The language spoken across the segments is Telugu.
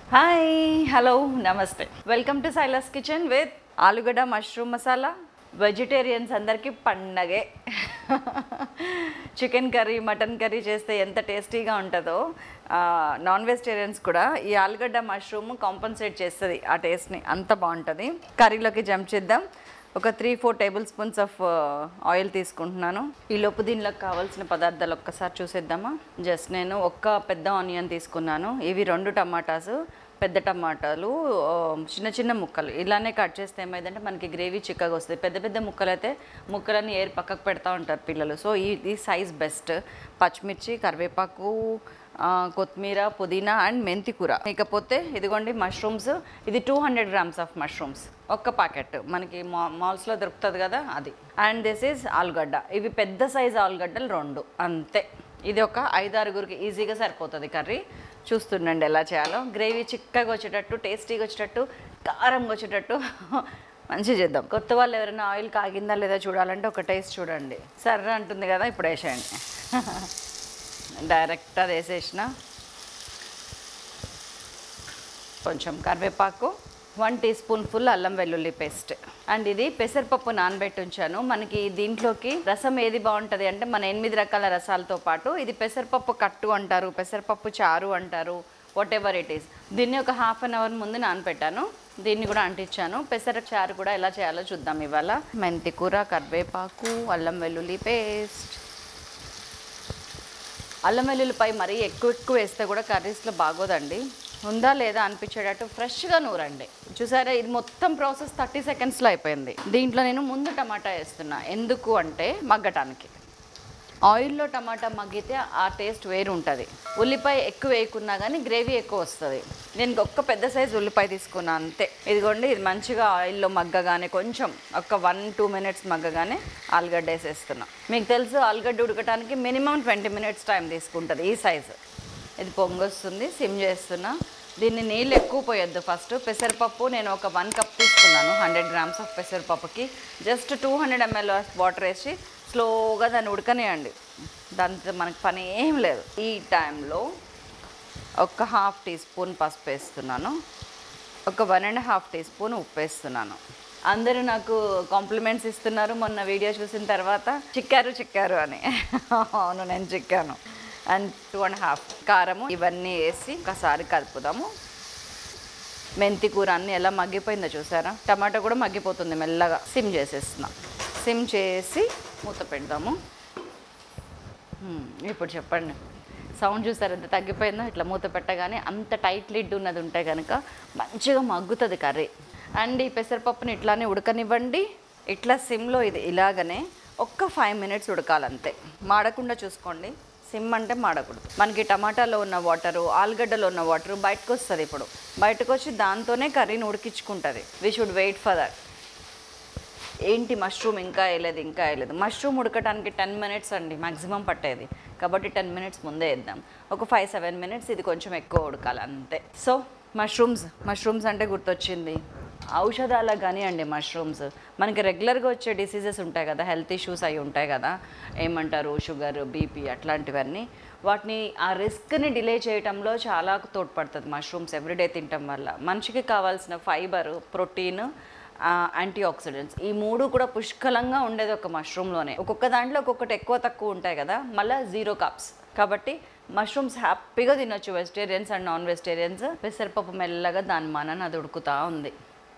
Hi hello namaste welcome to Sailu's kitchen with ఆలుగడ్డ మష్రూమ్ మసాలా వెజిటేరియన్స్ అందరికీ పండగే చికెన్ కర్రీ మటన్ కర్రీ చేస్తే ఎంత టేస్టీగా ఉంటుందో నాన్ వెజిటేరియన్స్ కూడా ఈ ఆలుగడ్డ మష్రూమ్ కాంపన్సేట్ చేస్తుంది ఆ టేస్ట్ని అంత బాగుంటుంది కర్రీలోకి జంప్ చేద్దాం ఒక three four tablespoons of oil తీసుకుంటున్నాను ఈ లోపు దీనిలోకి కావాల్సిన పదార్థాలు ఒక్కసారి చూసేద్దామా జస్ట్ నేను ఒక్క పెద్ద ఆనియన్ తీసుకున్నాను ఇవి రెండు టమాటాస్ పెద్ద టమాటాలు ఆ, చిన్న చిన్న ముక్కలు ఇలానే కట్ చేస్తే ఏమైందంటే మనకి గ్రేవీ చిక్కగా వస్తుంది పెద్ద పెద్ద ముక్కలు అయితే ముక్కలన్నీ ఏరి పక్కకు పెడతా ఉంటారు పిల్లలు సో ఈ ఈ సైజ్ బెస్ట్ పచ్చిమిర్చి కరివేపాకు ఆ, కొత్తిమీర పుదీనా అండ్ మెంతి కూర ఇకపోతే ఇదిగోండి మష్రూమ్స్ ఇది two hundred grams of mushrooms ఒక్క ప్యాకెట్ మనకి మా మాల్స్లో దొరుకుతుంది కదా అది అండ్ దిస్ ఈజ్ ఆలుగడ్డ ఇవి పెద్ద సైజ్ ఆలుగడ్డలు రెండు అంతే ఇది ఒక ఐదారుగురికి ఈజీగా సరిపోతుంది కర్రీ చూస్తుండండి ఎలా చేయాలో గ్రేవీ చిక్కగా వచ్చేటట్టు టేస్టీగా వచ్చేటట్టు కారంగా వచ్చేటట్టు మంచిగా చేద్దాం కొత్త వాళ్ళు ఎవరైనా ఆయిల్ కాగిందా లేదా చూడాలంటే ఒక టేస్ట్ చూడండి సర్ర అంటుంది కదా ఇప్పుడు వేసేయండి డైరెక్ట్ అది వేసేసిన కొంచెం కరివేపాకు వన్ టీ స్పూన్ ఫుల్ అల్లం వెల్లుల్లి పేస్ట్ అండ్ ఇది పెసరపప్పు నానబెట్టి ఉంచాను మనకి దీంట్లోకి రసం ఏది బాగుంటుంది అంటే మన ఎనిమిది రకాల రసాలతో పాటు ఇది పెసరపప్పు కట్టు అంటారు పెసరపప్పు చారు అంటారు వాట్ ఎవర్ ఇట్ ఈస్ దీన్ని ఒక హాఫ్ అన్ అవర్ ముందు నానబెట్టాను దీన్ని కూడా అంటించాను పెసర చారు కూడా ఎలా చేయాలో చూద్దాం ఇవాళ మెంతి కూర కరివేపాకు అల్లం వెల్లుల్లి పేస్ట్ అల్లం వెల్లుల్లిపై మరీ ఎక్కువ ఎక్కువ వేస్తే కూడా కర్రీస్లో బాగోదండి ఉందా లేదా అనిపించేటట్టు ఫ్రెష్గా నూరండి చూసారా ఇది మొత్తం ప్రాసెస్ థర్టీ సెకండ్స్లో అయిపోయింది దీంట్లో నేను ముందు టమాటా వేస్తున్నా ఎందుకు అంటే మగ్గటానికి ఆయిల్లో టమాటా మగ్గితే ఆ టేస్ట్ వేరు ఉంటుంది ఉల్లిపాయ ఎక్కువ వేయకున్నా కానీ గ్రేవీ ఎక్కువ వస్తుంది నేను ఒక్క పెద్ద సైజు ఉల్లిపాయ తీసుకున్నాను అంతే ఇదిగోండి ఇది మంచిగా ఆయిల్లో మగ్గగానే కొంచెం ఒక వన్ టూ మినిట్స్ మగ్గగానే ఆలుగడ్డ వేసేస్తున్నా మీకు తెలుసు ఆలుగడ్డ ఉడకటానికి మినిమం ట్వంటీ మినిట్స్ టైం తీసుకుంటుంది ఈ సైజు ఇది పొంగొస్తుంది సిమ్ చేస్తున్నా దీన్ని నీళ్ళు ఎక్కువ పోయొద్దు ఫస్ట్ పెసరపప్పు నేను ఒక వన్ కప్ తీసుకున్నాను హండ్రెడ్ గ్రామ్స్ ఆఫ్ పెసరపప్పుకి just two hundred ML water వేసి స్లోగా దాన్ని ఉడకనియండి దాంతో మనకి పని ఏం లేదు ఈ టైంలో ఒక హాఫ్ టీ స్పూన్ పసుపు వేస్తున్నాను ఒక one and half teaspoon ఉప్పు వేస్తున్నాను అందరూ నాకు కాంప్లిమెంట్స్ ఇస్తున్నారు మొన్న వీడియో చూసిన తర్వాత చిక్కారు చిక్కారు అని అవును నేను చిక్కాను అండ్ టూ అండ్ హాఫ్ కారము ఇవన్నీ వేసి ఒకసారి కలుపుదాము మెంతి కూర అన్నీ ఎలా మగ్గిపోయిందో చూసారా టమాటా కూడా మగ్గిపోతుంది మెల్లగా సిమ్ చేసేస్తున్నాం సిమ్ చేసి మూత పెడదాము హ్మ్, ఇప్పుడు చెప్పండి సౌండ్ చూసారు ఎంత తగ్గిపోయిందో ఇట్లా మూత పెట్టగానే అంత టైట్ లిడ్ ఉన్నది ఉంటే కనుక మంచిగా మగ్గుతుంది కర్రీ అండ్ ఈ పెసరపప్పుని ఇట్లానే ఉడకనివ్వండి ఇట్లా సిమ్లో ఇది ఇలాగనే ఒక్క ఫైవ్ మినిట్స్ ఉడకాలంతే మాడకుండా చూసుకోండి సిమ్ అంటే మాడకూడదు మనకి టమాటాలో ఉన్న వాటరు ఆలుగడ్డలో ఉన్న వాటరు బయటకు వస్తుంది ఇప్పుడు బయటకు వచ్చి దాంతోనే కర్రీని ఉడికించుకుంటుంది we should wait for that ఏంటి మష్రూమ్ ఇంకా వేయలేదు ఇంకా వేయలేదు మష్రూమ్ ఉడకడానికి టెన్ మినిట్స్ అండి మ్యాక్సిమం పట్టేది కాబట్టి టెన్ మినిట్స్ ముందే వేద్దాం ఒక ఫైవ్ సెవెన్ మినిట్స్ ఇది కొంచెం ఎక్కువ ఉడకాలి అంతే సో మష్రూమ్స్ మష్రూమ్స్ అంటే గుర్తొచ్చింది ఔషధాలకు కానీ అండి మష్రూమ్స్ మనకి రెగ్యులర్గా వచ్చే డిసీజెస్ ఉంటాయి కదా హెల్త్ ఇష్యూస్ అవి ఉంటాయి కదా ఏమంటారు షుగర్ బీపీ అట్లాంటివన్నీ వాటిని ఆ రిస్క్ని డిలే చేయటంలో చాలా తోడ్పడుతుంది మష్రూమ్స్ ఎవ్రీడే తినటం వల్ల మనిషికి కావాల్సిన ఫైబర్ ప్రోటీన్ యాంటీ ఆక్సిడెంట్స్ ఈ మూడు కూడా పుష్కలంగా ఉండేది ఒక మష్రూమ్లోనే ఒక్కొక్క దాంట్లో ఒక్కొక్కటి ఎక్కువ తక్కువ ఉంటాయి కదా మళ్ళీ జీరో కప్స్ కాబట్టి మష్రూమ్స్ హ్యాపీగా తినొచ్చు వెజిటేరియన్స్ అండ్ నాన్ వెజిటేరియన్స్ పెసరపప్పు మెల్లగా దాని మనని అది ఉడుకుతా ఉంది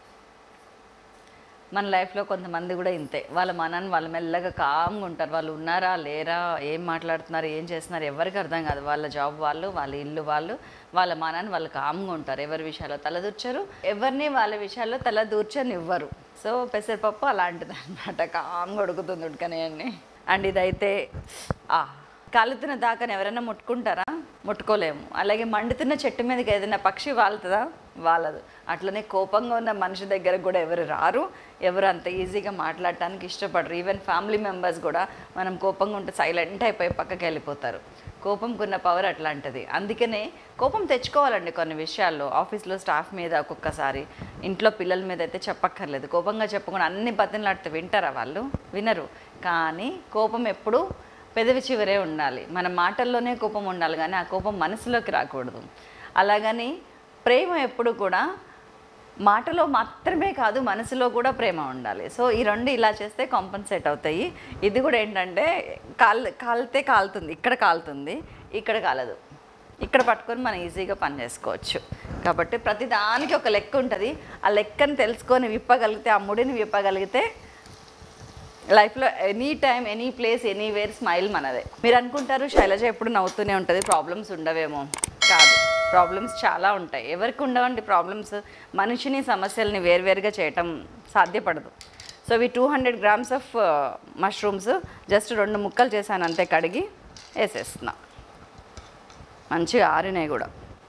మన లైఫ్లో కొంతమంది కూడా ఇంతే వాళ్ళ మనాన్ని వాళ్ళు మెల్లగా కామ్గా ఉంటారు వాళ్ళు ఉన్నారా లేరా ఏం మాట్లాడుతున్నారు ఏం చేస్తున్నారు ఎవరికి అర్థం కాదు వాళ్ళ జాబ్ వాళ్ళు వాళ్ళ ఇల్లు వాళ్ళు వాళ్ళ మనాన్ని వాళ్ళు కామ్గా ఉంటారు ఎవరి విషయాల్లో తలదూర్చరు ఎవరిని వాళ్ళ విషయాల్లో తలదూర్చనివ్వరు సో పెసరపప్పు అలాంటిది అనమాట కామ్గా ఉడుకుతుంది ఉడకనేయండి అండ్ ఇదైతే ఆ కాలుతున్న దాకాని ఎవరైనా ముట్టుకుంటారా ముట్టుకోలేము అలాగే మండుతున్న చెట్టు మీదకి ఏదైనా పక్షి వాళ్తుందా వాళ్ళదు అట్లనే కోపంగా ఉన్న మనిషి దగ్గర కూడా ఎవరు రారు ఎవరు అంత ఈజీగా మాట్లాడటానికి ఇష్టపడరు ఈవెన్ ఫ్యామిలీ మెంబర్స్ కూడా మనం కోపంగా ఉంటే సైలెంట్ అయిపోయి పక్కకి వెళ్ళిపోతారు కోపంకున్న పవర్ అట్లాంటిది అందుకనే కోపం తెచ్చుకోవాలండి కొన్ని విషయాల్లో ఆఫీస్లో స్టాఫ్ మీద ఒక్కొక్కసారి ఇంట్లో పిల్లల మీద అయితే చెప్పక్కర్లేదు కోపంగా చెప్పకుండా అన్ని బతిలాడితే వింటారా వాళ్ళు వినరు కానీ కోపం ఎప్పుడు పెదవి చివరే ఉండాలి మన మాటల్లోనే కోపం ఉండాలి కానీ ఆ కోపం మనసులోకి రాకూడదు అలాగని ప్రేమ ఎప్పుడు కూడా మాటలో మాత్రమే కాదు మనసులో కూడా ప్రేమ ఉండాలి సో ఈ రెండు ఇలా చేస్తే కాంపన్సేట్ అవుతాయి ఇది కూడా ఏంటంటే కాల్ కాలితే కాలుతుంది ఇక్కడ కాలుతుంది ఇక్కడ కాలదు ఇక్కడ పట్టుకొని మనం ఈజీగా పని చేసుకోవచ్చు కాబట్టి ప్రతి దానికి ఒక లెక్క ఉంటుంది ఆ లెక్కను తెలుసుకొని విప్పగలిగితే ఆ ముడిని విప్పగలిగితే లైఫ్లో any time any place anywhere smile మనదే మీరు అనుకుంటారు శైలజ ఎప్పుడు నవ్వుతూనే ఉంటుంది ప్రాబ్లమ్స్ ఉండవేమో కాదు ప్రాబ్లమ్స్ చాలా ఉంటాయి ఎవరికి ఉండవండి ప్రాబ్లమ్స్ మనిషిని సమస్యల్ని వేరువేరుగా చేయటం సాధ్యపడదు సో ఇవి two hundred grams of mushrooms just రెండు ముక్కలు చేశాను అంతే కడిగి వేసేస్తున్నా మంచిగా ఆరినాయి కూడా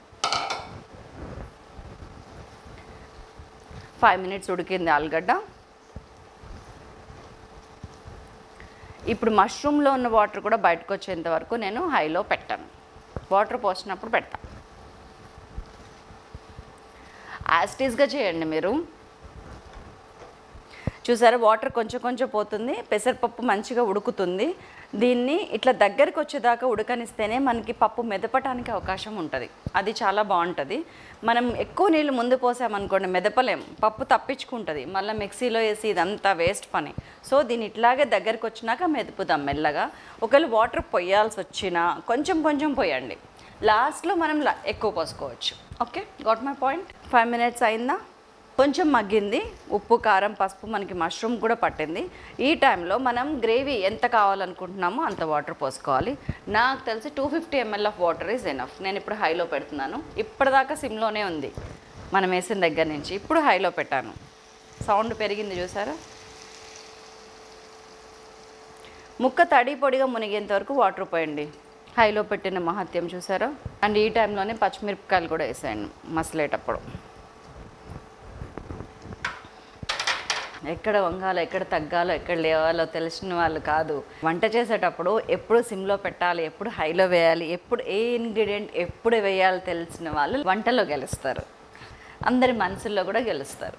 ఫైవ్ మినిట్స్ ఉడికింది ఆలుగడ్డ ఇప్పుడు మష్రూమ్లో ఉన్న వాటర్ కూడా బయటకు వచ్చేంత వరకు నేను హైలో పెట్టాను వాటర్ పోసినప్పుడు పెడతాను యాస్టీస్గా చేయండి మీరు చూసారా వాటర్ కొంచెం కొంచెం పోతుంది పెసరపప్పు మంచిగా ఉడుకుతుంది దీన్ని ఇట్లా దగ్గరికి వచ్చేదాకా ఉడకనిస్తేనే మనకి పప్పు మెదపటానికి అవకాశం ఉంటుంది అది చాలా బాగుంటుంది మనం ఎక్కువ నీళ్ళు ముందు పోసామనుకోండి మెదపలేం పప్పు తప్పించుకుంటుంది మళ్ళీ మిక్సీలో వేసి ఇదంతా వేస్ట్ పని సో దీన్ని ఇట్లాగే దగ్గరికి వచ్చినాక మెదుపుదాం మెల్లగా ఒకవేళ వాటర్ పొయ్యాల్సి వచ్చినా కొంచెం కొంచెం పోయండి లాస్ట్లో మనం ల- ఎక్కువ పోసుకోవచ్చు okay got my point five minutes అయిందా కొంచెం మగ్గింది ఉప్పు కారం పసుపు మనకి మష్రూమ్ కూడా పట్టింది ఈ టైంలో మనం గ్రేవీ ఎంత కావాలనుకుంటున్నామో అంత వాటర్ పోసుకోవాలి నాకు తెలిసి two fifty ML of water is enough నేను ఇప్పుడు హైలో పెడుతున్నాను ఇప్పటిదాకా సిమ్లోనే ఉంది మనం వేసిన దగ్గర నుంచి ఇప్పుడు హైలో పెట్టాను సౌండ్ పెరిగింది చూసారా ముక్క తడి పొడిగా మునిగేంత వరకు వాటర్ పోయండి హైలో పెట్టిన మహత్యం చూసారా అండ్ ఈ టైంలోనే పచ్చిమిరపకాయలు కూడా వేసేయండి మసలేటప్పుడు ఎక్కడ వంగాలో ఎక్కడ తగ్గాలో ఎక్కడ లేవాలో తెలిసిన వాళ్ళు కాదు వంట చేసేటప్పుడు ఎప్పుడు సిమ్లో పెట్టాలి ఎప్పుడు హైలో వేయాలి ఎప్పుడు ఏ ఇంగ్రీడియంట్ ఎప్పుడు వేయాలో తెలిసిన వాళ్ళు వంటలో గెలుస్తారు అందరి మనసుల్లో కూడా గెలుస్తారు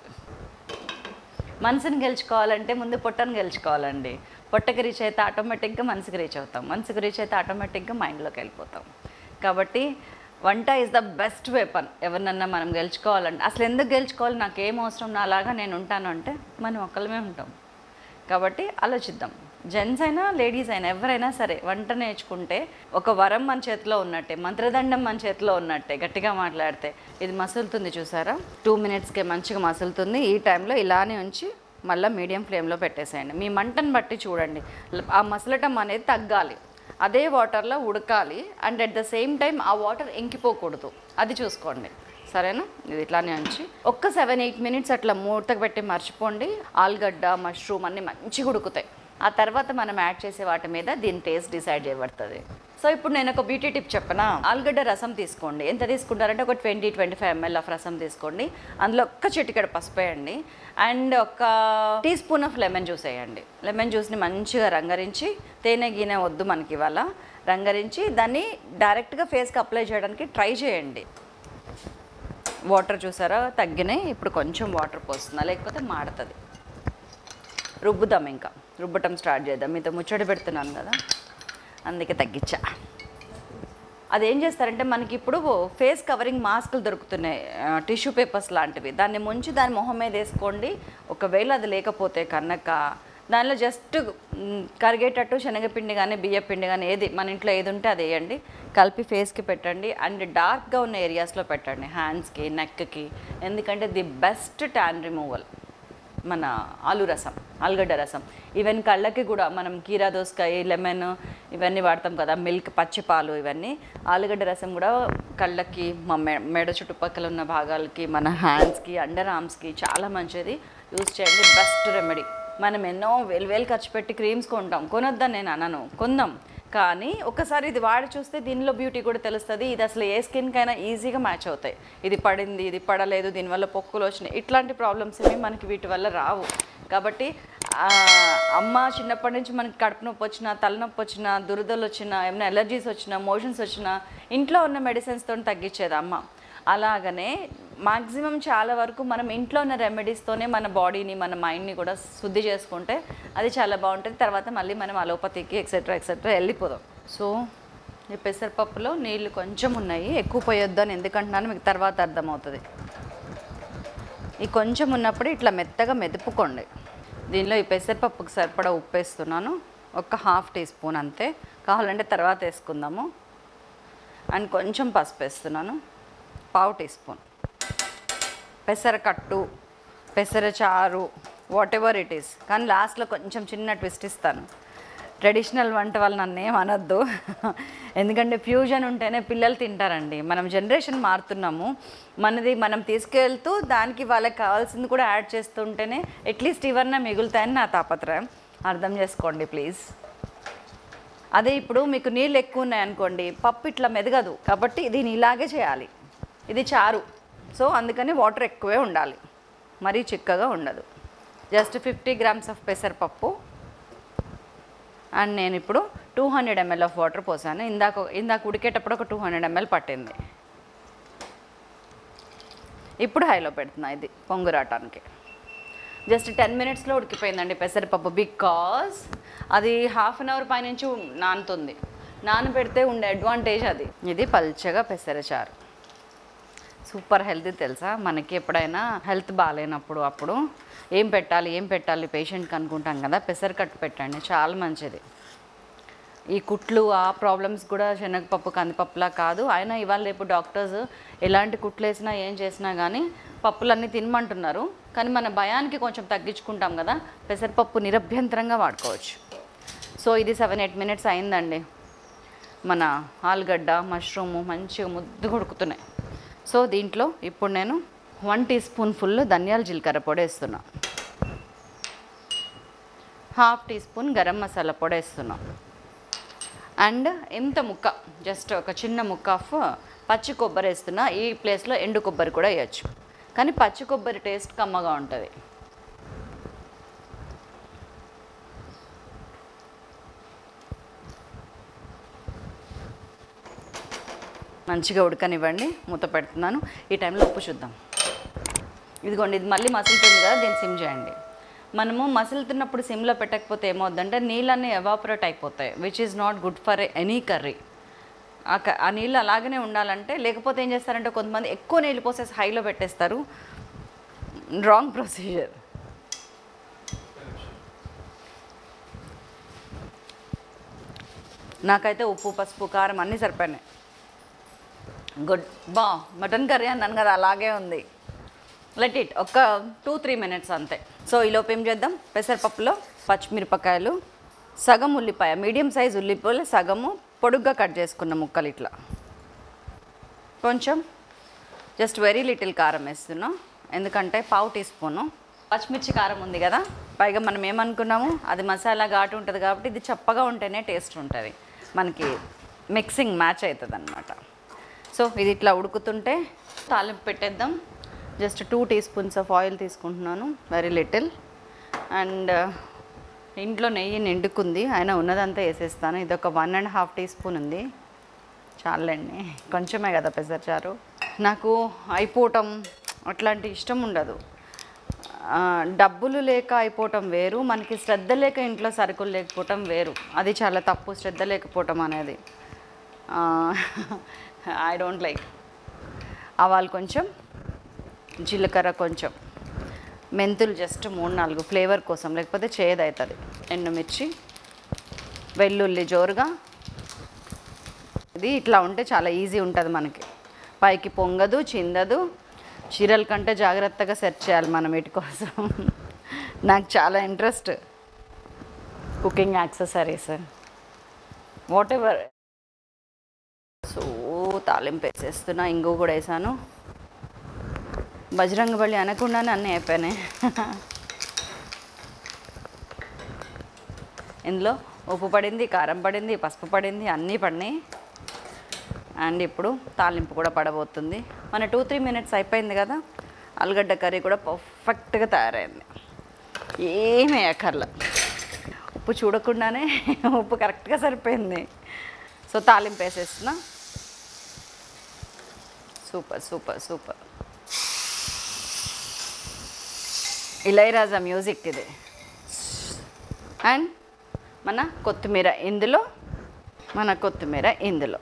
మనసుని గెలుచుకోవాలంటే ముందు పొట్టను గెలుచుకోవాలండి పొట్టకి రీచ్ అయితే ఆటోమేటిక్గా మనసుకి రీచ్ అవుతాం మనసుకి రీచ్ అయితే ఆటోమేటిక్గా మైండ్లోకి వెళ్ళిపోతాం కాబట్టి వంట ఈజ్ ద బెస్ట్ వెపన్ ఎవరినన్నా మనం గెలుచుకోవాలంటే అసలు ఎందుకు గెలుచుకోవాలి నాకు ఏం అవసరం నా అలాగా నేను ఉంటాను అంటే మనం ఒక్కలమే ఉంటాం కాబట్టి ఆలోచిద్దాం జెంట్స్ అయినా లేడీస్ అయినా ఎవరైనా సరే వంట నేర్చుకుంటే ఒక వరం మన చేతిలో ఉన్నట్టే మంత్రదండం మన చేతిలో ఉన్నట్టే గట్టిగా మాట్లాడితే ఇది మసులుతుంది చూసారా టూ మినిట్స్కే మంచిగా మసులుతుంది ఈ టైంలో ఇలానే ఉంచి మళ్ళీ మీడియం ఫ్లేమ్లో పెట్టేసేయండి మీ మంటను బట్టి చూడండి ఆ మసలటం అనేది తగ్గాలి అదే వాటర్లో ఉడకాలి and at the same time ఆ వాటర్ ఇంకిపోకూడదు అది చూసుకోండి సరేనా ఇది ఇట్లానే ఉంచి ఒక్క సెవెన్ ఎయిట్ మినిట్స్ అట్లా మూతకు పెట్టి మర్చిపోండి ఆలుగడ్డ మష్రూమ్ అన్నీ మంచిగా ఉడుకుతాయి ఆ తర్వాత మనం యాడ్ చేసే వాటి మీద దీని టేస్ట్ డిసైడ్ చేయబడుతుంది సో ఇప్పుడు నేను ఒక బ్యూటీ టిప్ చెప్పనా ఆలుగడ్డ రసం తీసుకోండి ఎంత తీసుకుంటారంటే ఒక twenty twenty five ML of రసం తీసుకోండి అందులో ఒక్క చిటికెడ పసుపు వేయండి అండ్ ఒక teaspoon of lemon juice వేయండి లెమన్ జ్యూస్ని మంచిగా రంగరించి తేనె గీనె వద్దు మనకి ఇవాళ రంగరించి దాన్ని డైరెక్ట్గా ఫేస్కి అప్లై చేయడానికి ట్రై చేయండి వాటర్ చూసారా తగ్గినాయి ఇప్పుడు కొంచెం వాటర్ పోస్తున్నా లేకపోతే మాడుతుంది రుబ్బుదాం ఇంకా రుబ్బటం స్టార్ట్ చేద్దాం మీతో ముచ్చట పెడుతున్నాను కదా అందుకే తగ్గించా అదేం చేస్తారంటే మనకి ఇప్పుడు ఫేస్ కవరింగ్ మాస్కులు దొరుకుతున్నాయి టిష్యూ పేపర్స్ లాంటివి దాన్ని ముంచి దాని మొహం మీద వేసుకోండి ఒకవేళ అది లేకపోతే కనుక దానిలో జస్ట్ మ్, కరిగేటట్టు శనగపిండి కానీ బియ్యపిండి కానీ ఏది మన ఇంట్లో ఏది ఉంటే అది వేయండి కలిపి ఫేస్కి పెట్టండి అండ్ డార్క్గా ఉన్న ఏరియాస్లో పెట్టండి హ్యాండ్స్కి నెక్కి ఎందుకంటే ది బెస్ట్ ట్యాన్ రిమూవల్ మన ఆలు రసం ఆలుగడ్డ రసం ఈవెన్ కళ్ళకి కూడా మనం కీరా దోసకాయ లెమన్ ఇవన్నీ వాడతాం కదా మిల్క్ పచ్చిపాలు ఇవన్నీ ఆలుగడ్డ రసం కూడా కళ్ళకి మా మె మెడ చుట్టుపక్కల ఉన్న భాగాలకి మన హ్యాండ్స్కి అండర్ ఆర్మ్స్కి చాలా మంచిది యూజ్ చేయండి బెస్ట్ రెమెడీ మనం ఎన్నో వేలు వేలు ఖర్చు పెట్టి క్రీమ్స్ కొంటాం కొనొద్దని నేను అనను కొందాం కానీ ఒకసారి ఇది వాడి చూస్తే దీనిలో బ్యూటీ కూడా తెలుస్తుంది ఇది అసలు ఏ స్కిన్కైనా ఈజీగా మ్యాచ్ అవుతాయి ఇది పడింది ఇది పడలేదు దీనివల్ల పొక్కులు వచ్చినాయి ఇట్లాంటి ప్రాబ్లమ్స్ ఏమి మనకి వీటి వల్ల రావు కాబట్టి ఆ, అమ్మ చిన్నప్పటి నుంచి మనకి కడుపు నొప్పి వచ్చినా తలనొప్పి వచ్చినా దురదలు వచ్చినా ఏమైనా ఎలర్జీస్ వచ్చినా మోషన్స్ వచ్చినా ఇంట్లో ఉన్న మెడిసిన్స్తో తగ్గించేది అమ్మ అలాగనే మాక్సిమం చాలా వరకు మనం ఇంట్లో ఉన్న రెమెడీస్తోనే మన బాడీని మన మైండ్ని కూడా శుద్ధి చేసుకుంటే అది చాలా బాగుంటుంది తర్వాత మళ్ళీ మనం అలోపతికి ఎక్సెట్రా ఎక్సెట్రా వెళ్ళిపోదాం సో ఈ పెసరపప్పులో నీళ్ళు కొంచెం ఉన్నాయి ఎక్కువ పోయొద్దు అని ఎందుకంటున్నాను మీకు తర్వాత అర్థమవుతుంది ఈ కొంచెం ఉన్నప్పుడు ఇట్లా మెత్తగా మెదుపుకోండి దీనిలో ఈ పెసరపప్పుకి సరిపడా ఉప్పు వేస్తున్నాను ఒక హాఫ్ టీ స్పూన్ అంతే కావాలంటే తర్వాత వేసుకుందాము అండ్ కొంచెం పసుపు వేస్తున్నాను పావు టీ స్పూన్ పెసర కట్టు పెసర చారు వాట్ ఎవర్ ఇట్ ఈస్ కానీ లాస్ట్లో కొంచెం చిన్న ట్విస్ట్ ఇస్తాను ట్రెడిషనల్ వంట వాళ్ళు నన్ను ఏం అనొద్దు ఎందుకంటే ఫ్యూజన్ ఉంటేనే పిల్లలు తింటారండి మనం జనరేషన్ మారుతున్నాము మనది మనం తీసుకెళ్తూ దానికి వాళ్ళకి కావాల్సింది కూడా యాడ్ చేస్తుంటేనే అట్లీస్ట్ ఇవన్నీ మిగులుతాయని నా తాపత్రయం అర్థం చేసుకోండి ప్లీజ్ అదే ఇప్పుడు మీకు నీళ్ళు ఎక్కువ ఉన్నాయనుకోండి పప్పు ఇట్లా మెదగదు కాబట్టి దీన్ని ఇలాగే చేయాలి ఇది చారు సో అందుకని వాటర్ ఎక్కువే ఉండాలి మరీ చిక్కగా ఉండదు జస్ట్ ఫిఫ్టీ గ్రామ్స్ ఆఫ్ పెసరపప్పు అండ్ నేను ఇప్పుడు two hundred ML of water పోసాను ఇందాక ఇందాక ఉడికేటప్పుడు ఒక టూ హండ్రెడ్ ఎంఎల్ పట్టింది ఇప్పుడు హైలో పెడుతున్నా ఇది పొంగు రావటానికి జస్ట్ టెన్ మినిట్స్లో ఉడికిపోయిందండి పెసరపప్పు బికాస్ అది హాఫ్ అన్ అవర్ పైనుంచి నానుతుంది నానబెడితే ఉండే అడ్వాంటేజ్ అది ఇది పల్చగా పెసరచారు సూపర్ హెల్తీ తెలుసా మనకి ఎప్పుడైనా హెల్త్ బాగాలేనప్పుడు అప్పుడు ఏం పెట్టాలి ఏం పెట్టాలి పేషెంట్కి అనుకుంటాం కదా పెసరకట్టు పెట్టండి చాలా మంచిది ఈ కుట్లు ఆ ప్రాబ్లమ్స్ కూడా శనగపప్పు కందిపప్పులా కాదు అయినా ఇవాళ రేపు డాక్టర్స్ ఎలాంటి కుట్లు వేసినా ఏం చేసినా కానీ పప్పులన్నీ తినమంటున్నారు కానీ మన భయానికి కొంచెం తగ్గించుకుంటాం కదా పెసరపప్పు నిరభ్యంతరంగా వాడుకోవచ్చు సో ఇది సెవెన్ ఎయిట్ మినిట్స్ అయిందండి మన ఆలుగడ్డ మష్రూము మంచిగా ముద్దు కొడుకుతున్నాయి సో దీంట్లో ఇప్పుడు నేను వన్ టీ స్పూన్ ఫుల్ ధనియాల జీలకర్ర పొడి వేస్తున్నా half teaspoon garam masala పొడి వేస్తున్నా అండ్ ఇంత ముక్క జస్ట్ ఒక చిన్న ముక్క ఆఫ్ పచ్చి కొబ్బరి వేస్తున్నా ఈ ప్లేస్లో ఎండు కొబ్బరి కూడా వేయచ్చు కానీ పచ్చి కొబ్బరి టేస్ట్ కమ్మగా ఉంటుంది మంచిగా ఉడకనివ్వండి మూత పెడుతున్నాను ఈ టైంలో ఉప్పు చూద్దాం ఇదిగోండి ఇది మళ్ళీ మసులుతుంది కదా దీన్ని సిమ్ చేయండి మనము మసులుతున్నప్పుడు సిమ్లో పెట్టకపోతే ఏమవుద్దంటే నీళ్ళన్నీ ఎవాపరేట్ అయిపోతాయి which is not good for any curry ఆ క- ఆ నీళ్ళు అలాగనే ఉండాలంటే లేకపోతే ఏం చేస్తారంటే కొంతమంది ఎక్కువ నీళ్ళు పోసేసి హైలో పెట్టేస్తారు రాంగ్ ప్రొసీజర్ నాకైతే ఉప్పు పసుపు కారం అన్నీ సరిపోయినాయి గుడ్ బా మటన్ కర్రీ అన్నాను కదా అలాగే ఉంది లెట్ ఇట్ ఒక టూ త్రీ మినిట్స్ అంతే సో ఈలోపు ఏం చేద్దాం పెసరపప్పులో పచ్చిమిరపకాయలు సగం ఉల్లిపాయ మీడియం సైజ్ ఉల్లిపాయలు సగము పొడుగ్గా కట్ చేసుకున్న ముక్కలు ఇట్లా కొంచెం జస్ట్ వెరీ లిటిల్ కారం వేస్తున్నా ఎందుకంటే పావు టీ స్పూను పచ్చిమిర్చి కారం ఉంది కదా పైగా మనం ఏమనుకున్నాము అది మసాలా ఘాటు ఉంటుంది కాబట్టి ఇది చప్పగా ఉంటేనే టేస్ట్ ఉంటుంది మనకి మిక్సింగ్ మ్యాచ్ అవుతుంది అనమాట సో ఇది ఇట్లా ఉడుకుతుంటే తాలింపు పెట్టేద్దాం just two teaspoons of oil తీసుకుంటున్నాను వెరీ లిటిల్ అండ్ ఇంట్లో నెయ్యి నిండుకుంది అయినా ఉన్నదంతా వేసేస్తాను ఇది ఒక one and half teaspoon ఉంది చాలండి కొంచెమే కదా పెసరచారు నాకు అయిపోవటం అట్లాంటి ఇష్టం ఉండదు ఆ, డబ్బులు లేక అయిపోవటం వేరు మనకి శ్రద్ధ లేక ఇంట్లో సరుకులు లేకపోవటం వేరు అది చాలా తప్పు శ్రద్ధ లేకపోవటం అనేది ఐ డోంట్ లైక్ ఆవాలు కొంచెం జీలకర్ర కొంచెం మెంతులు జస్ట్ మూడు నాలుగు ఫ్లేవర్ కోసం లేకపోతే చేదు అవుతుంది ఎండుమిర్చి వెల్లుల్లి జోరుగా ఇది ఇట్లా ఉంటే చాలా ఈజీ ఉంటుంది మనకి పైకి పొంగదు చిందదు చీరల కంటే జాగ్రత్తగా సెర్చ్ చేయాలి మనం వీటి కోసం నాకు చాలా interest cooking accessories whatever so తాలింపు వేసేస్తున్నా ఇంగు కూడా వేసాను బజరంగ బలి అనకుండానే అన్నీ అయిపోయినాయి ఇందులో ఉప్పు పడింది కారం పడింది పసుపు పడింది అన్నీ పడినాయి అండ్ ఇప్పుడు తాలింపు కూడా పడబోతుంది మన టూ త్రీ మినిట్స్ అయిపోయింది కదా ఆలుగడ్డ కర్రీ కూడా పర్ఫెక్ట్గా తయారైంది ఏమీ అక్కర్ల ఉప్పు చూడకుండానే ఉప్పు కరెక్ట్గా సరిపోయింది సో తాలింపు వేసేస్తున్నా super super super Ilaiyaraaja music ఇది అండ్ మన కొత్తిమీర ఇందులో మన కొత్తిమీర ఇందులో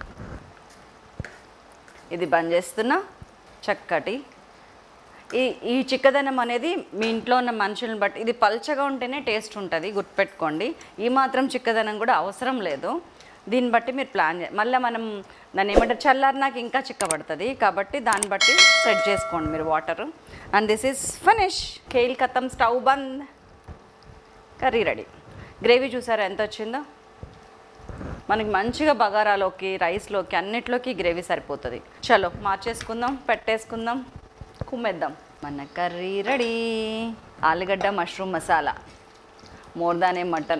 ఇది బంద్ చేస్తున్నా చక్కటి ఈ ఈ చిక్కదనం అనేది మీ ఇంట్లో ఉన్న మనుషులను బట్టి ఇది పల్చగా ఉంటేనే టేస్ట్ ఉంటుంది గుర్తుపెట్టుకోండి ఈ మాత్రం చిక్కదనం కూడా అవసరం లేదు దీన్ని బట్టి మీరు ప్లాన్ చే మళ్ళీ మనం దాన్ని ఏమంటారు చల్లారి నాకు ఇంకా చిక్కబడుతుంది కాబట్టి దాన్ని బట్టి సెట్ చేసుకోండి మీరు water and this is finish కేల్ కథం స్టవ్ బంద్ కర్రీ రెడీ గ్రేవీ చూసారా ఎంత వచ్చిందో మనకి మంచిగా బగారాలోకి రైస్లోకి అన్నిట్లోకి గ్రేవీ సరిపోతుంది చలో మార్చేసుకుందాం పెట్టేసుకుందాం కుమ్మేద్దాం మన కర్రీ రెడీ ఆలుగడ్డ mushroom masala more than a mutton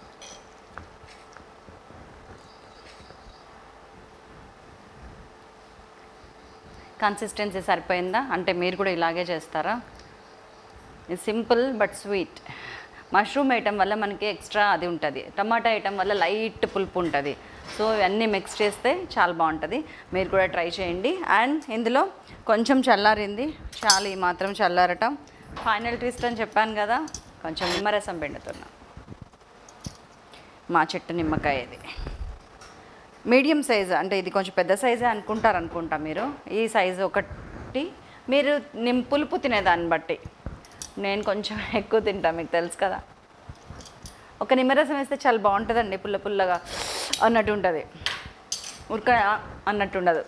consistency సరిపోయిందా అంటే మీరు కూడా ఇలాగే చేస్తారా ఇది సింపుల్ బట్ స్వీట్ మష్రూమ్ వేయటం వల్ల మనకి ఎక్స్ట్రా అది ఉంటుంది టమాటా వేయటం వల్ల లైట్ పులుపు ఉంటుంది సో ఇవన్నీ మిక్స్ చేస్తే చాలా బాగుంటుంది మీరు కూడా ట్రై చేయండి అండ్ ఇందులో కొంచెం చల్లారింది చాలా ఈ మాత్రం చల్లారటం ఫైనల్ ట్విస్ట్ అని చెప్పాను కదా కొంచెం నిమ్మరసం పిండుతున్నా మా చెట్టు నిమ్మకాయ ఇది మీడియం సైజ్ అంటే ఇది కొంచెం పెద్ద సైజే అనుకుంటారు అనుకుంటా మీరు ఈ సైజు ఒకటి మీరు నిమ్ పులుపు తినేదాన్ని బట్టి నేను కొంచెం ఎక్కువ తింటా మీకు తెలుసు కదా ఒక నిమ్మరసం వేస్తే చాలా బాగుంటుందండి పుల్ల పుల్లగా అన్నట్టు ఉంటుంది ఉరక అన్నట్టు ఉండదు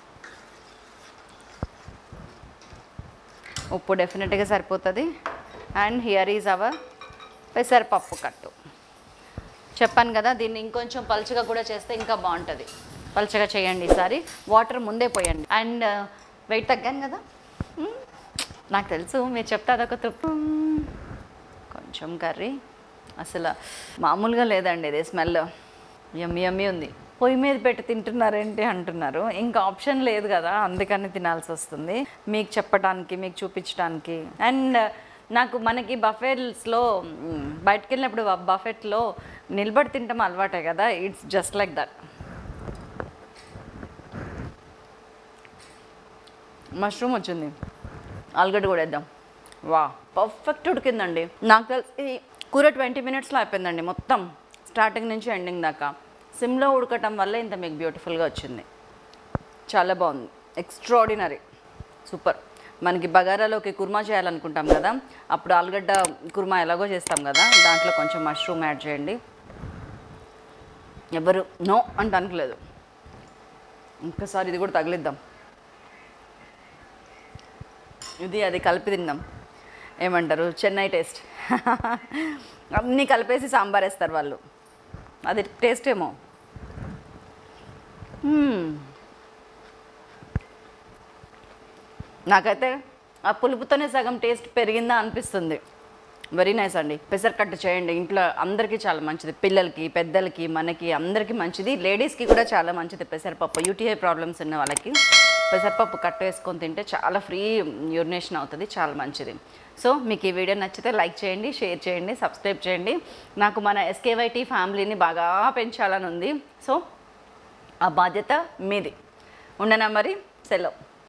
ఉప్పు డెఫినెట్గా సరిపోతుంది అండ్ హియర్ ఈజ్ అవర్ పెసరపప్పు కట్టు చెప్పాను కదా దీన్ని ఇంకొంచెం పలుచగా కూడా చేస్తే ఇంకా బాగుంటుంది పలుచగా చేయండి ఈసారి వాటర్ ముందే పోయండి అండ్ వెయిట్ తగ్గాను కదా మ్మ్. నాకు తెలుసు మీరు చెప్తే అదొక తప్పు కొంచెం కర్రీ అసలు మామూలుగా లేదండి ఇది స్మెల్ యమ్మి యమ్మి ఉంది పొయ్యి మీద పెట్టి తింటున్నారేంటి అంటున్నారు ఇంకా ఆప్షన్ లేదు కదా అందుకని తినాల్సి వస్తుంది మీకు చెప్పడానికి మీకు చూపించడానికి అండ్ నాకు మనకి బఫెట్స్లో బయటకు వెళ్ళినప్పుడు బఫెట్లో నిలబడి తింటాం అలవాటే కదా it's just like that mushroom వచ్చింది ఆలుగడ్డ కూడా వేద్దాం వా పర్ఫెక్ట్ ఉడికిందండి నాకు తెలిసి ఇది కూర ట్వంటీ మినిట్స్లో అయిపోయిందండి మొత్తం స్టార్టింగ్ నుంచి ఎండింగ్ దాకా సిమ్లో ఉడకటం వల్ల ఇంత మీకు బ్యూటిఫుల్గా వచ్చింది చాలా బాగుంది ఎక్స్ట్రాడినరీ సూపర్ మనకి బగారాలోకి కుర్మా చేయాలనుకుంటాం కదా అప్పుడు ఆలుగడ్డ కుర్మా ఎలాగో చేస్తాం కదా దాంట్లో కొంచెం మష్రూమ్ యాడ్ చేయండి ఎవరు నో అంటే అనుకోలేదు ఇంకోసారి ఇది కూడా తగిలిద్దాం ఇది అది కలిపి తిందాం ఏమంటారు చెన్నై టేస్ట్ అన్నీ కలిపేసి సాంబార్ వేస్తారు వాళ్ళు అది టేస్ట్ ఏమో మ్మ్. నాకైతే ఆ పులుపుతోనే సగం టేస్ట్ పెరిగిందా అనిపిస్తుంది వెరీ నైస్ అండి పెసరకట్టు చేయండి ఇంట్లో అందరికీ చాలా మంచిది పిల్లలకి పెద్దలకి మనకి అందరికీ మంచిది లేడీస్కి కూడా చాలా మంచిది పెసరపప్పు యూటీఐ ప్రాబ్లమ్స్ ఉన్న వాళ్ళకి పెసరపప్పు కట్టు వేసుకొని తింటే చాలా ఫ్రీ యూరినేషన్ అవుతుంది చాలా మంచిది సో మీకు ఈ వీడియో నచ్చితే లైక్ చేయండి షేర్ చేయండి సబ్స్క్రైబ్ చేయండి నాకు మన ఎస్కేవైటీ ఫ్యామిలీని బాగా పెంచాలని ఉంది సో ఆ బాధ్యత మీది ఉండనా మరి సెలవు